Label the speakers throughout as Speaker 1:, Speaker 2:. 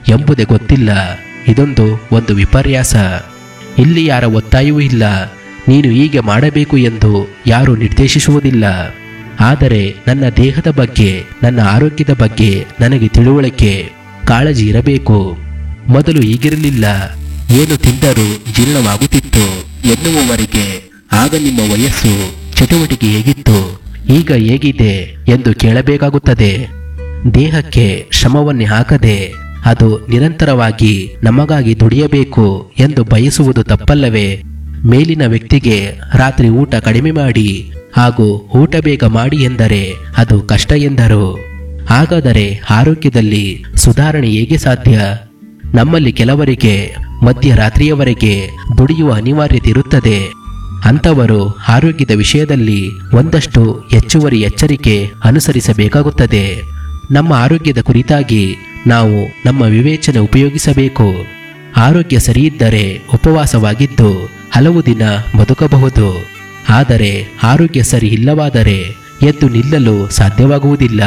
Speaker 1: ಎಂಬುದೇ ಗೊತ್ತಿಲ್ಲ ಇದೊಂದು ಒಂದು ವಿಪರ್ಯಾಸ ಇಲ್ಲಿ ಯಾರ ಒತ್ತಾಯವೂ ಇಲ್ಲ ನೀನು ಹೀಗೆ ಮಾಡಬೇಕು ಎಂದು ಯಾರು ನಿರ್ದೇಶಿಸುವುದಿಲ್ಲ ಆದರೆ ನನ್ನ ದೇಹದ ಬಗ್ಗೆ ನನ್ನ ಆರೋಗ್ಯದ ಬಗ್ಗೆ ನನಗೆ ತಿಳುವಳಿಕೆ ಕಾಳಜಿ ಇರಬೇಕು ಮೊದಲು ಹೀಗಿರಲಿಲ್ಲ ಏನು ತಿಂದರೂ ಜೀರ್ಣವಾಗುತ್ತಿತ್ತು ಎನ್ನುವವರೆಗೆ ಆಗ ನಿಮ್ಮ ವಯಸ್ಸು ಚಟುವಟಿಕೆ ಹೇಗಿತ್ತು ಈಗ ಹೇಗಿದೆ ಎಂದು ಕೇಳಬೇಕಾಗುತ್ತದೆ ದೇಹಕ್ಕೆ ಶ್ರಮವನ್ನೇ ಹಾಕದೆ ಅದು ನಿರಂತರವಾಗಿ ನಮಗಾಗಿ ದುಡಿಯಬೇಕು ಎಂದು ಬಯಸುವುದು ತಪ್ಪಲ್ಲವೇ ಮೇಲಿನ ವ್ಯಕ್ತಿಗೆ ರಾತ್ರಿ ಊಟ ಕಡಿಮೆ ಮಾಡಿ ಹಾಗೂ ಊಟ ಬೇಗ ಮಾಡಿ ಎಂದರೆ ಅದು ಕಷ್ಟ ಎಂದರು ಹಾಗಾದರೆ ಆರೋಗ್ಯದಲ್ಲಿ ಸುಧಾರಣೆ ಹೇಗೆ ಸಾಧ್ಯ ನಮ್ಮಲ್ಲಿ ಕೆಲವರಿಗೆ ಮಧ್ಯರಾತ್ರಿಯವರೆಗೆ ದುಡಿಯುವ ಅನಿವಾರ್ಯತೆ ಇರುತ್ತದೆ ಅಂಥವರು ಆರೋಗ್ಯದ ವಿಷಯದಲ್ಲಿ ಒಂದಷ್ಟು ಹೆಚ್ಚುವರಿ ಎಚ್ಚರಿಕೆ ಅನುಸರಿಸಬೇಕಾಗುತ್ತದೆ ನಮ್ಮ ಆರೋಗ್ಯದ ಕುರಿತಾಗಿ ನಾವು ನಮ್ಮ ವಿವೇಚನೆ ಉಪಯೋಗಿಸಬೇಕು ಆರೋಗ್ಯ ಸರಿಯಿದ್ದರೆ ಉಪವಾಸವಾಗಿದ್ದು ಹಲವು ದಿನ ಬದುಕಬಹುದು ಆದರೆ ಆರೋಗ್ಯ ಸರಿ ಇಲ್ಲವಾದರೆ ಎದ್ದು ನಿಲ್ಲಲು ಸಾಧ್ಯವಾಗುವುದಿಲ್ಲ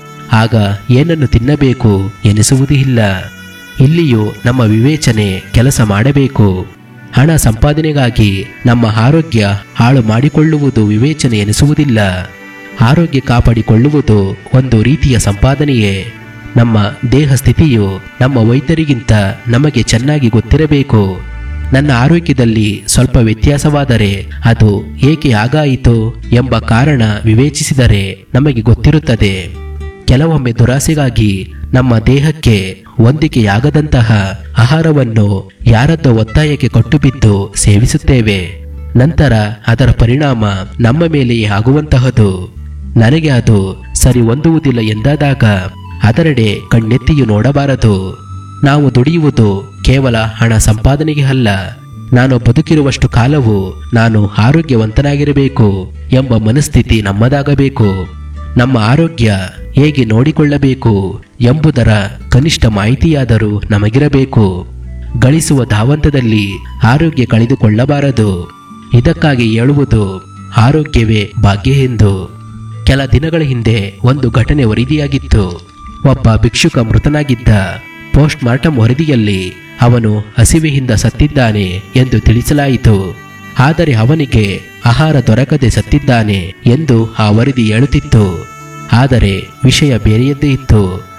Speaker 1: ಆಗ ಏನನ್ನು ತಿನ್ನಬೇಕು ಎನಿಸುವುದೂ ಇಲ್ಲ ಇಲ್ಲಿಯೂ ನಮ್ಮ ವಿವೇಚನೆ ಕೆಲಸ ಮಾಡಬೇಕು ಹಣ ಸಂಪಾದನೆಗಾಗಿ ನಮ್ಮ ಆರೋಗ್ಯ ಹಾಳು ಮಾಡಿಕೊಳ್ಳುವುದು ವಿವೇಚನೆ ಎನಿಸುವುದಿಲ್ಲ ಆರೋಗ್ಯ ಕಾಪಾಡಿಕೊಳ್ಳುವುದು ಒಂದು ರೀತಿಯ ಸಂಪಾದನೆಯೇ ನಮ್ಮ ದೇಹ ಸ್ಥಿತಿಯು ನಮ್ಮ ವೈದ್ಯರಿಗಿಂತ ನಮಗೆ ಚೆನ್ನಾಗಿ ಗೊತ್ತಿರಬೇಕು ನನ್ನ ಆರೋಗ್ಯದಲ್ಲಿ ಸ್ವಲ್ಪ ವ್ಯತ್ಯಾಸವಾದರೆ ಅದು ಏಕೆ ಆಗಾಯಿತು ಎಂಬ ಕಾರಣ ವಿವೇಚಿಸಿದರೆ ನಮಗೆ ಗೊತ್ತಿರುತ್ತದೆ ಕೆಲವೊಮ್ಮೆ ದುರಾಸೆಗಾಗಿ ನಮ್ಮ ದೇಹಕ್ಕೆ ಹೊಂದಿಕೆಯಾಗದಂತಹ ಆಹಾರವನ್ನು ಯಾರದ್ದೋ ಒತ್ತಾಯಕ್ಕೆ ಕೊಟ್ಟುಬಿದ್ದು ಸೇವಿಸುತ್ತೇವೆ ನಂತರ ಅದರ ಪರಿಣಾಮ ನಮ್ಮ ಮೇಲೆಯೇ ಆಗುವಂತಹದು ನನಗೆ ಅದು ಸರಿ ಹೊಂದುವುದಿಲ್ಲ ಎಂದಾದಾಗ ಅದರೆಡೆ ಕಣ್ಣೆತ್ತಿಯೂ ನೋಡಬಾರದು ನಾವು ದುಡಿಯುವುದು ಕೇವಲ ಹಣ ಸಂಪಾದನೆಗೆ ಅಲ್ಲ ನಾನು ಬದುಕಿರುವಷ್ಟು ಕಾಲವು ನಾನು ಆರೋಗ್ಯವಂತನಾಗಿರಬೇಕು ಎಂಬ ಮನಸ್ಥಿತಿ ನಮ್ಮದಾಗಬೇಕು ನಮ್ಮ ಆರೋಗ್ಯ ಹೇಗೆ ನೋಡಿಕೊಳ್ಳಬೇಕು ಎಂಬುದರ ಕನಿಷ್ಠ ಮಾಹಿತಿಯಾದರೂ ನಮಗಿರಬೇಕು ಗಳಿಸುವ ಧಾವಂತದಲ್ಲಿ ಆರೋಗ್ಯ ಕಳೆದುಕೊಳ್ಳಬಾರದು ಇದಕ್ಕಾಗಿ ಹೇಳುವುದು ಆರೋಗ್ಯವೇ ಭಾಗ್ಯ ಎಂದು ಕೆಲ ದಿನಗಳ ಹಿಂದೆ ಒಂದು ಘಟನೆ ವರದಿಯಾಗಿತ್ತು ಒಬ್ಬ ಭಿಕ್ಷುಕ ಮೃತನಾಗಿದ್ದ ಪೋಸ್ಟ್ ಮಾರ್ಟಮ್ ವರದಿಯಲ್ಲಿ ಅವನು ಹಸಿವೆಯಿಂದ ಸತ್ತಿದ್ದಾನೆ ಎಂದು ತಿಳಿಸಲಾಯಿತು ಆದರೆ ಅವನಿಗೆ ಆಹಾರ ದೊರಕದೆ ಸತ್ತಿದ್ದಾನೆ ಎಂದು ಆ ವರದಿ ಹೇಳುತ್ತಿತ್ತು ಆದರೆ ವಿಷಯ ಬೇರೆಯದ್ದೇ ಇತ್ತು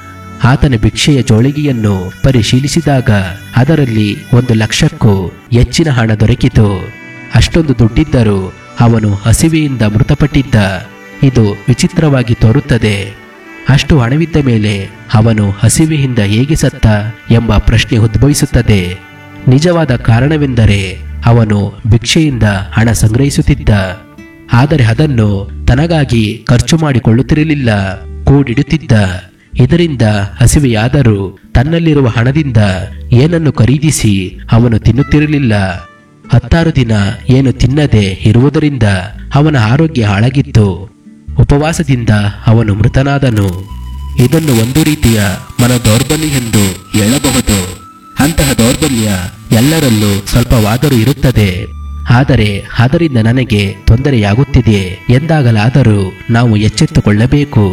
Speaker 1: ಆತನ ಭಿಕ್ಷೆಯ ಜೋಳಿಗೆಯನ್ನು ಪರಿಶೀಲಿಸಿದಾಗ ಅದರಲ್ಲಿ ಒಂದು ಲಕ್ಷಕ್ಕೂ ಹೆಚ್ಚಿನ ಹಣ ದೊರಕಿತು ಅಷ್ಟೊಂದು ದುಡ್ಡಿದ್ದರೂ ಅವನು ಹಸಿವೆಯಿಂದ ಮೃತಪಟ್ಟಿದ್ದ ಇದು ವಿಚಿತ್ರವಾಗಿ ತೋರುತ್ತದೆ ಅಷ್ಟು ಹಣವಿದ್ದ ಮೇಲೆ ಅವನು ಹಸಿವೆಯಿಂದ ಹೇಗೆ ಸತ್ತ ಎಂಬ ಪ್ರಶ್ನೆ ಉದ್ಭವಿಸುತ್ತದೆ ನಿಜವಾದ ಕಾರಣವೆಂದರೆ ಅವನು ಭಿಕ್ಷೆಯಿಂದ ಹಣ ಸಂಗ್ರಹಿಸುತ್ತಿದ್ದ ಆದರೆ ಅದನ್ನು ತನಗಾಗಿ ಖರ್ಚು ಮಾಡಿಕೊಳ್ಳುತ್ತಿರಲಿಲ್ಲ ಕೂಡಿಡುತ್ತಿದ್ದ ಇದರಿಂದ ಹಸಿವೆಯಾದರೂ ತನ್ನಲ್ಲಿರುವ ಹಣದಿಂದ ಏನನ್ನು ಖರೀದಿಸಿ ಅವನು ತಿನ್ನುತ್ತಿರಲಿಲ್ಲ ಹತ್ತಾರು ದಿನ ಏನು ತಿನ್ನದೆ ಇರುವುದರಿಂದ ಅವನ ಆರೋಗ್ಯ ಹಾಳಾಗಿತ್ತು ಉಪವಾಸದಿಂದ ಅವನು ಮೃತನಾದನು ಇದನ್ನು ಒಂದು ರೀತಿಯ ಮನ ದೌರ್ಬಲ್ಯ ಎಂದು ಹೇಳಬಹುದು ಅಂತಹ ದೌರ್ಬಲ್ಯ ಎಲ್ಲರಲ್ಲೂ ಸ್ವಲ್ಪವಾದರೂ ಇರುತ್ತದೆ ಆದರೆ ಅದರಿಂದ ನನಗೆ ತೊಂದರೆಯಾಗುತ್ತಿದೆ ಎಂದಾಗಲಾದರೂ ನಾವು ಎಚ್ಚೆತ್ತುಕೊಳ್ಳಬೇಕು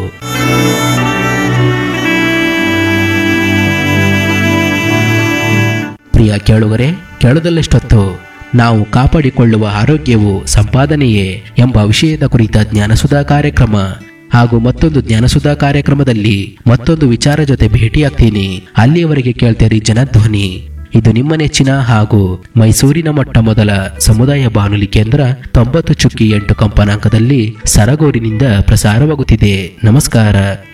Speaker 1: ಪ್ರಿಯ ಕೇಳುಗರೆ ಕೇಳದಲ್ಲೆಷ್ಟೊತ್ತು ನಾವು ಕಾಪಾಡಿಕೊಳ್ಳುವ ಆರೋಗ್ಯವು ಸಂಪಾದನೆಯೇ ಎಂಬ ವಿಷಯದ ಕುರಿತ ಜ್ಞಾನಸುಧಾ ಕಾರ್ಯಕ್ರಮ ಹಾಗೂ ಮತ್ತೊಂದು ಜ್ಞಾನಸುಧಾ ಕಾರ್ಯಕ್ರಮದಲ್ಲಿ ಮತ್ತೊಂದು ವಿಚಾರ ಜೊತೆ ಭೇಟಿಯಾಗ್ತೀನಿ ಅಲ್ಲಿಯವರೆಗೆ ಕೇಳ್ತೀರಿ ಜನಧ್ವನಿ ಇದು ನಿಮ್ಮ ನೆಚ್ಚಿನ ಹಾಗೂ ಮೈಸೂರಿನ ಮೊಟ್ಟ ಮೊದಲ ಸಮುದಾಯ ಬಾನುಲಿ ಕೇಂದ್ರ ತೊಂಬತ್ತು ಚುಕ್ಕಿ ಎಂಟು ಕಂಪನಾಂಕದಲ್ಲಿ ಸರಗೂರಿನಿಂದ ಪ್ರಸಾರವಾಗುತ್ತಿದೆ ನಮಸ್ಕಾರ